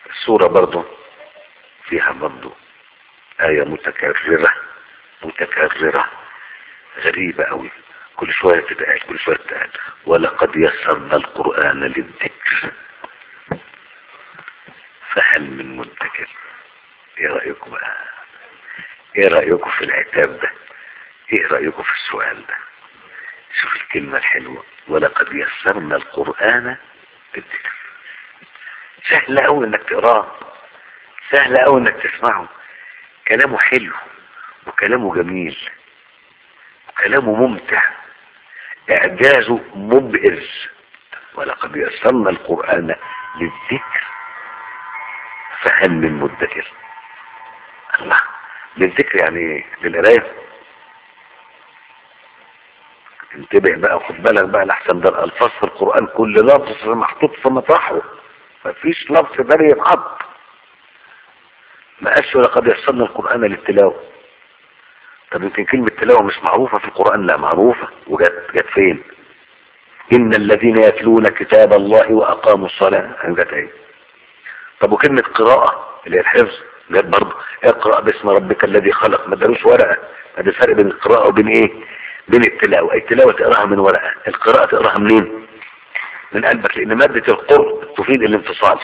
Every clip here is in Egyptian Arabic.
السورة برضو فيها برضو آية متكررة متكررة غريبة قوي كل شوية تتقال كل شوية تتقال ولقد يسرنا القرآن للذكر فهل من مدكر ايه رأيكم بقى ايه رأيكم في العتاب ده ايه رأيكم في السؤال ده شوف الكلمة الحلوة ولقد يسرنا القرآن للذكر سهل قوي انك تقراه سهل قوي انك تسمعه كلامه حلو وكلامه جميل وكلامه ممتع اعجازه مبئر ولقد يسرنا القرآن للذكر فهل من مدكر الله للذكر يعني ايه للقرايه انتبه بقى خد بالك بقى لحسن ده الالفاظ في القران كل لفظ محطوط في مطرحه مفيش لفظ ده يتحط ما قالش لقد يسرنا القران للتلاوه طب يمكن كلمه تلاوه مش معروفه في القران لا معروفه وجت جت فين ان الذين يتلون كتاب الله واقاموا الصلاه جت ايه طب وكلمه قراءه اللي هي الحفظ جت برضه اقرا باسم ربك الذي خلق ما ادالوش ورقه هذا الفرق بين القراءه وبين ايه بين التلاوه التلاوه تقراها من ورقه القراءه تقراها منين من قلبك لان ماده القرء تفيد الانفصال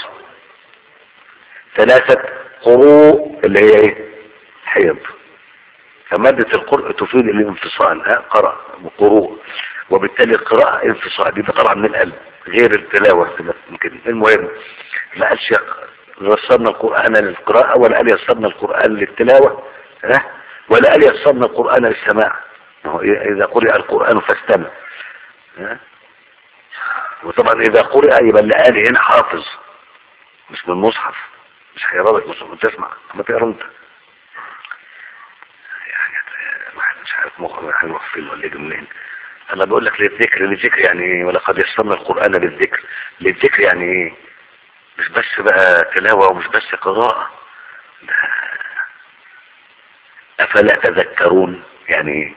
ثلاثه قروء اللي هي ايه حيض فمادة القرء تفيد الانفصال ها قرأ وقروء وبالتالي القراءة انفصال دي طبعا من القلب غير التلاوة يمكن المهم ما قالش يسرنا القرآن للقراءة ولا قال يسرنا القرآن للتلاوة ها ولا قال يسرنا القرآن للسماع ما هو إذا قرئ القرآن فاستمع ها وطبعا إذا قرئ يبقى اللي قال هنا حافظ مش من المصحف مش هيقرا لك مصحف تسمع ما تقرا انت يعني واحد مش عارف مخه هيروح فين ولا يجي منين انا بقول لك للذكر للذكر يعني ايه ولقد يسرنا القرآن للذكر للذكر يعني ايه مش بس بقى تلاوة ومش بس قراءة ده أفلا تذكرون يعني ايه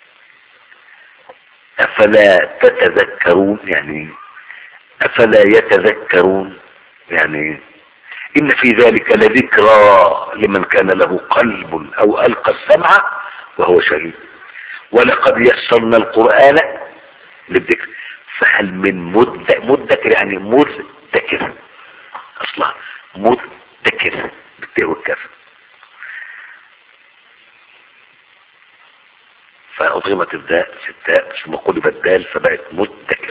أفلا تتذكرون يعني ايه أفلا يتذكرون يعني ايه إن في ذلك لذكرى لمن كان له قلب أو ألقى السمع وهو شهيد ولقد يسرنا القرآن للذكر فهل من مد مدكر يعني مذكر اصلا مذكر بالتاء والكاف فأضغمت الداء في التاء ثم قلبت الدال فبقت مذكر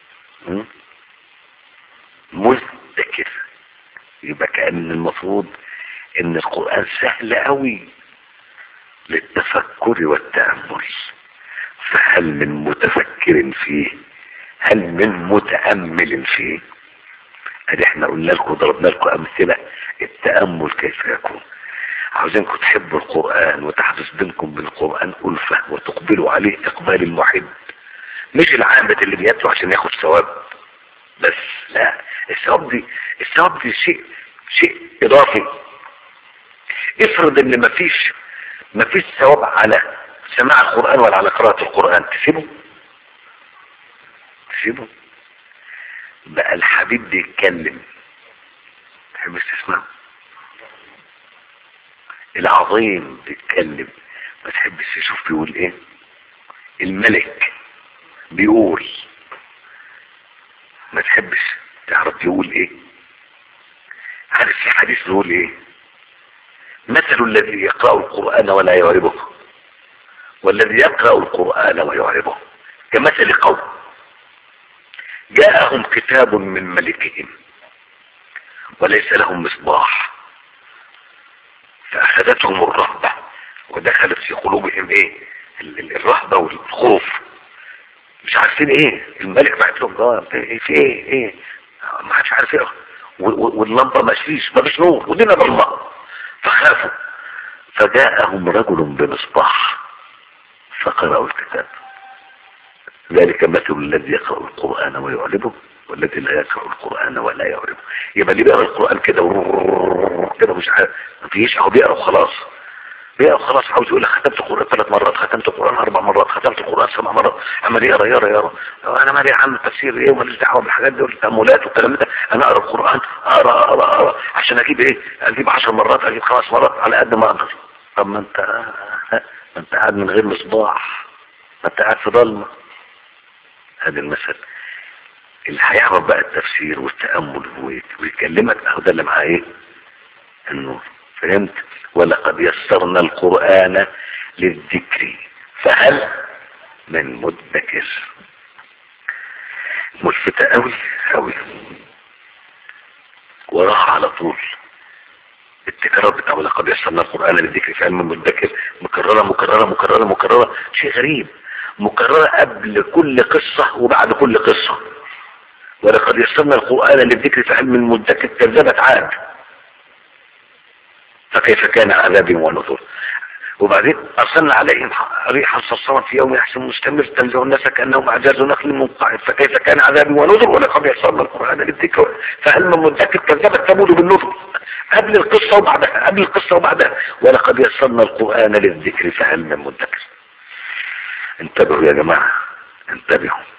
مذكر يبقى كأن المفروض ان القرآن سهل قوي للتفكر والتأمل فهل من متفكر فيه هل من متأمل فيه ادي احنا قلنا لكم ضربنا لكم امثله التامل كيف يكون عاوزينكم تحبوا القران وتحدث بينكم بالقران الفه وتقبلوا عليه اقبال المحب مش العابد اللي بيتلو عشان ياخد ثواب بس لا الثواب دي الثواب دي شيء شيء اضافي افرض ان مفيش مفيش ثواب على سماع القران ولا على قراءه القران تسيبه تسيبه بقى الحبيب بيتكلم تحبش تسمعه العظيم بيتكلم ما تحبش تشوف بيقول ايه الملك بيقول ما تحبش تعرف بيقول ايه عارف في حديث بيقول ايه مثل الذي يقرأ القرآن ولا يعربه والذي يقرأ القرآن ويعربه كمثل قوم جاءهم كتاب من ملكهم وليس لهم مصباح فأخذتهم الرهبة ودخلت في قلوبهم ايه الرهبة والخوف مش عارفين ايه الملك بعت لهم ده ايه في ايه ايه ما حدش عارف ايه واللمبة ما فيش ما فيش نور ودينا بالله فخافوا فجاءهم رجل بمصباح فقرأوا الكتاب ذلك مثل الذي يقرأ القرآن ويعربه والذي لا يقرأ القرآن ولا يعربه يبقى اللي بيقرأ القرآن كده كده مش عارف ما فيش اهو بيقرأ خلاص بيقرا خلاص عاوز يقول لك ختمت القران ثلاث مرات ختمت القران اربع مرات ختمت القران سبع مرات عمال يقرا يقرا يقرا انا مالي عن تفسير ايه وماليش دعوه بالحاجات دي والتاملات والكلام ده انا اقرا القران اقرا اقرا اقرا عشان اجيب ايه اجيب 10 مرات اجيب خمس مرات على قد ما اقدر طب ما انت ما انت قاعد من غير مصباح ما انت قاعد في ضلمه هذه المسألة اللي هيعرف بقى التفسير والتأمل ويكلمك اهو ده اللي معاه ايه النور فهمت ولقد يسرنا القرآن للذكر فهل من مدكر ملفتة قوي قوي وراها على طول التكرار بتاع ولقد يسرنا القرآن للذكر في علم المدكر مكررة مكررة مكررة مكررة شيء غريب مكررة قبل كل قصة وبعد كل قصة ولقد يسرنا القرآن للذكر في علم المدكر كذبت عاد فكيف كان عذابي ونذر وبعدين أرسلنا عليهم ريحا صرصرا في يوم يحسن مستمر تنزع الناس كأنهم أعجاز نخل منقعد فكيف كان عذابي ونذر ولقد يسرنا القرآن للذكر فهل من مدكر كذبت ثمود بالنذر قبل القصة وبعدها قبل القصة وبعدها ولقد يسرنا القرآن للذكر فهل من مدكر انتبهوا يا جماعة انتبهوا